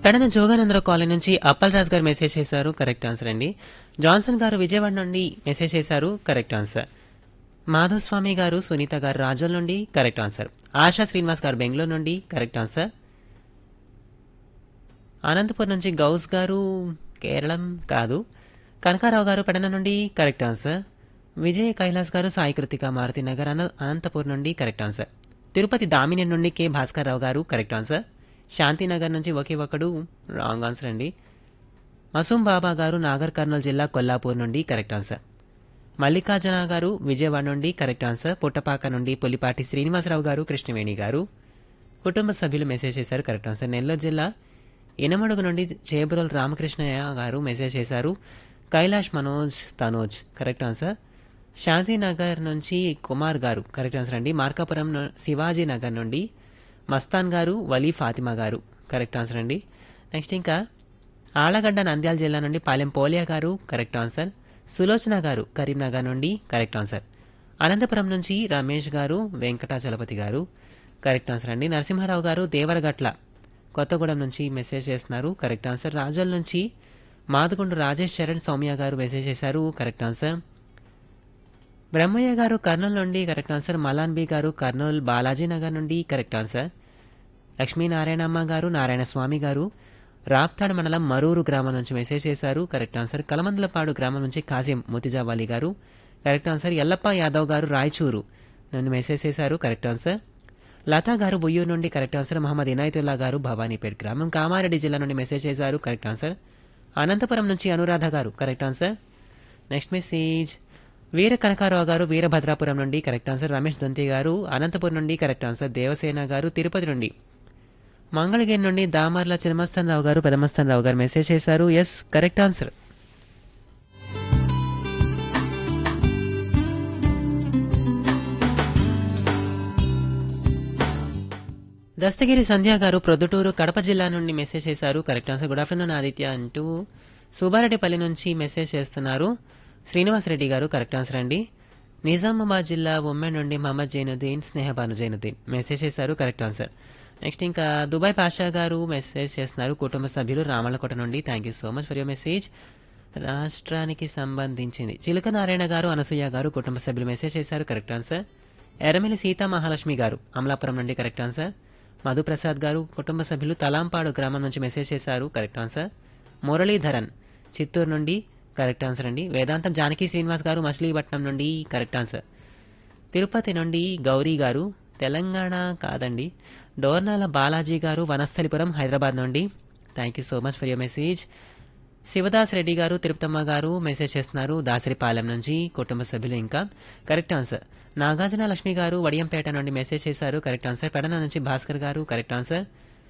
Pedana Jogananda Rao colony నుంచి అప్పల్ రాజ్ గారు message చేశారు కరెక్ట్ ఆన్సర్ అండి జాన్సన్ గారు విజయవాడ నుండి మెసేజ్ చేశారు కరెక్ట్ ఆన్సర్ మాధవస్వామి గారు సునీత గారు రాజోల్ నుండి కరెక్ట్ ఆన్సర్ ఆశా శ్రీనివాస్ గారు బెంగళూరు నుండి కరెక్ట్ ఆన్సర్ అనంతపురం నుంచి గౌస్ గారు కేరళం కాదు కనకారావు గారు పెడన నుండి కరెక్ట్ ఆన్సర్ విజయ్ కైలాస్ గారు సాయి కృతిక మారుతి నగర్ అన అనంతపురం నుండి కరెక్ట్ ఆన్సర్ తిరుపతి దామిని నుండి కె భాస్కర్ రావు గారు కరెక్ట్ ఆన్సర్ శాంతినగర్ నుంచి ఒకే ఒకడు రాంగ్ ఆన్సర్ అండి మసూం బాబా గారు నాగర్ కర్నూలు జిల్లా కొల్లాపూర్ నుండి కరెక్ట్ ఆన్సర్ మల్లికార్జున గారు విజయవాడ నుండి కరెక్ట్ ఆన్సర్ పుట్టపాక నుండి పులిపాటి శ్రీనివాసరావు గారు కృష్ణవేణి గారు కుటుంబ సభ్యులు మెసేజ్ చేశారు కరెక్ట్ ఆన్సర్ నెల్లూరు జిల్లా ఇనమడుగు నుండి చేబురల్ రామకృష్ణయ్య గారు మెసేజ్ చేశారు కైలాష్ మనోజ్ తనోజ్ కరెక్ట్ ఆన్సర్ శాంతినగర్ నుంచి కుమార్ గారు కరెక్ట్ ఆన్సర్ అండి మార్కాపురం ను- శివాజీ నగర్ నుండి మస్తాన్ గారు వలీ ఫాతిమా గారు కరెక్ట్ ఆన్సర్ అండి నెక్స్ట్ ఇంకా ఆళ్లగడ్డ నంద్యాల జిల్లా నుండి పాలెం పోలియా గారు కరెక్ట్ ఆన్సర్ సులోచన గారు కరీంనగర్ నుండి కరెక్ట్ ఆన్సర్ అనంతపురం నుంచి రమేష్ గారు వెంకటాచలపతి గారు కరెక్ట్ ఆన్సర్ అండి నరసింహారావు గారు దేవరగట్ల కొత్తగూడెం నుంచి మెసేజ్ చేస్తున్నారు కరెక్ట్ ఆన్సర్ రాజోల్ నుంచి మాదుగుండు రాజేష్ చరణ్ సౌమ్య గారు మెసేజ్ చేశారు కరెక్ట్ ఆన్సర్ బ్రహ్మయ్య గారు కర్నూలు నుండి కరెక్ట్ ఆన్సర్ మలాన్ బి గారు కర్నూలు బాలాజీ నగర్ నుండి కరెక్ట్ ఆన్సర్ లక్ష్మీనారాయణమ్మ గారు నారాయణ స్వామి గారు రాప్తాడు మండలం మరూరు గ్రామం నుంచి మెసేజ్ చేశారు కరెక్ట్ ఆన్సర్ కలమందలపాడు గ్రామం నుంచి కాసిం ముతిజావాలి గారు కరెక్ట్ ఆన్సర్ ఎల్లప్ప యాదవ్ గారు రాయచూరు నన్ను మెసేజ్ చేశారు కరెక్ట్ ఆన్సర్ లతా గారు బొయ్యూరు నుండి కరెక్ట్ ఆన్సర్ మహమ్మద్ ఇనాయతుల్లా గారు భవానీపేట్ గ్రామం కామారెడ్డి జిల్లా నుండి మెసేజ్ చేశారు కరెక్ట్ ఆన్సర్ అనంతపురం నుంచి Anuradha garu correct answer next message Veera Kanakarao garu Veerabhadrapuram నుండి కరెక్ట్ ఆన్సర్ రమేష్ దొంతి గారు అనంతపురం నుండి కరెక్ట్ ఆన్సర్ దేవసేన గారు తిరుపతి నుండి మంగళగిరి నుండి దామర్ల చిన్నమస్తాన్ రావు గారు పెదమస్తాన్ రావు గారు మెసేజ్ చేశారు yes correct answer Dastagiri Sandhya garu Proddatur Kadapa జిల్లా నుండి మెసేజ్ చేశారు correct answer good afternoon Aditya అంటూ సుబ్బారెడ్డిపల్లి నుంచి మెసేజ్ చేస్తున్నారు శ్రీనివాసరెడ్డి గారు కరెక్ట్ ఆన్సర్ అండి నిజామాబాద్ జిల్లా ఉమ్మెన్ నుండి మహమ్మద్ జైనుద్దీన్ స్నేహబాను జైనుద్దీన్ మెసేజ్ చేశారు కరెక్ట్ ఆన్సర్ నెక్స్ట్ ఇంకా దుబాయ్ పాషా గారు మెసేజ్ చేస్తున్నారు కుటుంబ సభ్యులు రామలకోట నుండి thank you so much for your message రాష్ట్రానికి సంబంధించింది చిలుక నారాయణ గారు అనసూయ గారు కుటుంబ సభ్యులు మెసేజ్ చేశారు కరెక్ట్ ఆన్సర్ ఎర్రమిలి సీతా మహాలక్ష్మి గారు అమలాపురం నుండి కరెక్ట్ ఆన్సర్ మధుప్రసాద్ గారు కుటుంబ సభ్యులు తలాంపాడు గ్రామం నుంచి మెసేజ్ చేశారు కరెక్ట్ ఆన్సర్ మురళీధరన్ చిత్తూరు నుండి కరెక్ట్ ఆన్సర్ అండి వేదాంతం జానకి శ్రీనివాస్ గారు మచిలీపట్నం నుండి కరెక్ట్ ఆన్సర్ తిరుపతి నుండి గౌరీ గారు తెలంగాణ కాదండి డోర్నాల బాలాజీ గారు వనస్థలిపురం హైదరాబాద్ నుండి thank you so much for your message Shivadas Reddy garu Tirupatamma గారు మెసేజ్ చేస్తున్నారు దాసరిపాలెం నుంచి కుటుంబ సభ్యులు ఇంకా కరెక్ట్ ఆన్సర్ నాగార్జున లక్ష్మి గారు వడియంపేట నుండి మెసేజ్ చేశారు కరెక్ట్ ఆన్సర్ పెడన నుంచి భాస్కర్ గారు కరెక్ట్ ఆన్సర్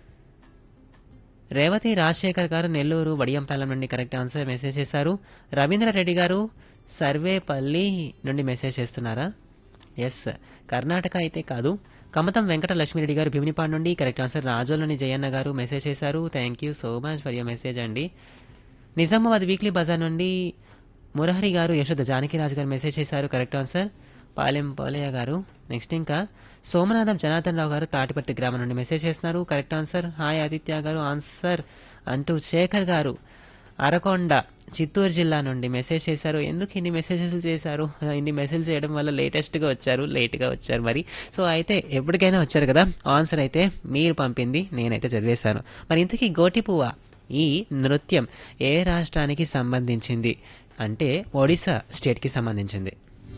రేవతి రాజశేఖర్ గారు నెల్లూరు వడియంపాలెం నుండి కరెక్ట్ ఆన్సర్ మెసేజ్ చేశారు రవీంద్ర రెడ్డి గారు సర్వేపల్లి నుండి మెసేజ్ చేస్తున్నారా ఎస్ కర్ణాటక అయితే కాదు కమతం వెంకట లక్ష్మిరెడ్డి గారు భీమినిపాడు నుండి correct answer Razole Jayanna garu message చేశారు thank you so much for your message అండి నిజామాబాద్ వీక్లీ బజార్ నుండి మురహరి గారు యశోద జానకిరాజు గారు మెసేజ్ చేశారు కరెక్ట్ ఆన్సర్ పాలెం పోలయ్య గారు నెక్స్ట్ ఇంకా సోమనాథం జనార్దన్ రావు గారు తాటిపత్తి గ్రామం నుండి మెసేజ్ చేస్తున్నారు కరెక్ట్ ఆన్సర్ హాయ్ ఆదిత్య గారు ఆన్సర్ అంటూ శేఖర్ గారు అరకొండ చిత్తూరు జిల్లా నుండి మెసేజ్ చేశారు ఎందుకు ఇన్ని మెసేజెస్ చేశారు ఇన్ని మెసేజ్ చేయడం వల్ల లేటెస్ట్గా వచ్చారు లేట్గా వచ్చారు మరి సో అయితే ఎప్పటికైనా వచ్చారు కదా ఆన్సర్ అయితే మీరు పంపింది నేనైతే చదివేశాను మరి ఇంతకీ గోటి పువ్వ ఈ నృత్యం ఏ రాష్ట్రానికి సంబంధించింది అంటే ఒడిశా స్టేట్కి సంబంధించింది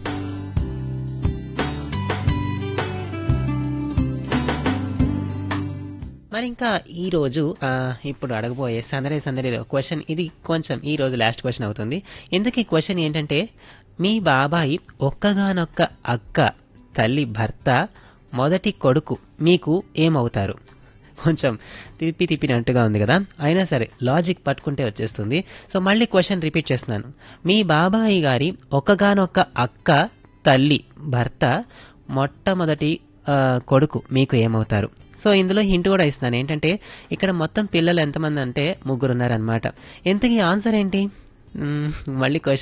మరి ఇంకా ఈ రోజు ఆ, ఇప్పుడు అడగబోయే సందడి సందడిలో క్వశ్చన్ ఇది కొంచెం ఈ రోజు లాస్ట్ క్వశ్చన్ అవుతుంది ఎందుకు ఈ క్వశ్చన్ ఏంటంటే మీ బాబాయి ఒక్కగానొక్క అక్క తల్లి భర్త మొదటి కొడుకు మీకు ఏమవుతారు కొంచెం తిప్పి తిప్పినట్టుగా ఉంది కదా అయినా సరే లాజిక్ పట్టుకుంటే వచ్చేస్తుంది సో మళ్ళీ క్వశ్చన్ రిపీట్ చేస్తున్నాను మీ బాబాయి గారి ఒక్కగానొక్క అక్క తల్లి భర్త మొట్టమొదటి ఆ, కొడుకు మీకు ఏమవుతారు సో ఇందులో హింట్ కూడా ఇస్తున్నాను ఏంటంటే ఇక్కడ మొత్తం పిల్లలు ఎంతమంది అంటే ముగ్గురు ఉన్నారనమాట ఎంతకీ ఆన్సర్ ఏంటి మ్మ్, మళ్ళీ క్వశ్చన్